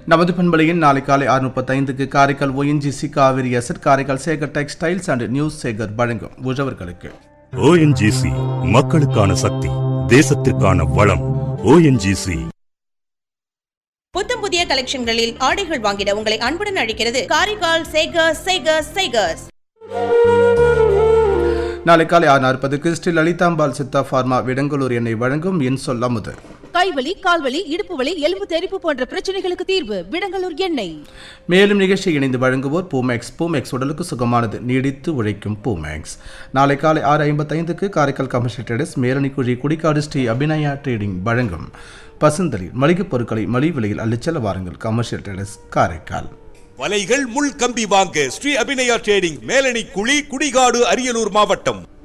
நமது பண்பலையின் நாளை காலை ஆறு முப்பத்தைந்துக்கு Karaikal ONGC Cauvery asset Karaikal Sekar textiles and news Sekar வழங்கும் உழவர்களுக்கு ஓஎன்ஜிசி மக்களுக்கான சக்தி தேசத்திற்கான வளம் ஓஎன்ஜிசி புத்தம் புதிய கலெக்ஷன்களில் ஆடைகள் வாங்கிட உங்களை அன்புடன் அழைக்கிறது காரைக்கால் சேகர்ஸ் சேகர்ஸ் சேகர்ஸ் நாளை காலை ஆறு நாற்பதுக்கு ஸ்ரீ லலிதாம்பாள் சித்தா ஃபார்மா விடங்கலூர் எண்ணெய் வழங்கும் என் சொல் அமுது கைவலி கால்வலி இடுப்பு வலி எலும்பு தெறிப்பு போன்ற பிரச்சனைகளுக்கு தீர்வு விடங்கலூர் எண்ணெய் மேலும் நிகழ்ச்சி இணைந்து வழங்குவோர் பூமேக்ஸ் பூமேக்ஸ் உடலுக்கு சுகமானது நீடித்து உழைக்கும் பூமேக்ஸ் நாளை காலை ஆறு ஐம்பத்தைந்துக்கு Karaikal commercial traders Melanikuzhi Kudikadu Sri Abhinaya trading வழங்கும் பசுந்தளிர் மளிகைப் பொருட்களை மலிவு விலையில் அள்ளிச்செல்ல வாருங்கள் கமர்ஷியல் ட்ரேடர்ஸ் காரைக்கால் வலைகள் முள் கம்பி வாங்க ஸ்ரீ அபிநயா ட்ரேடிங் மேலணி குழி குடிகாடு அரியலூர் மாவட்டம்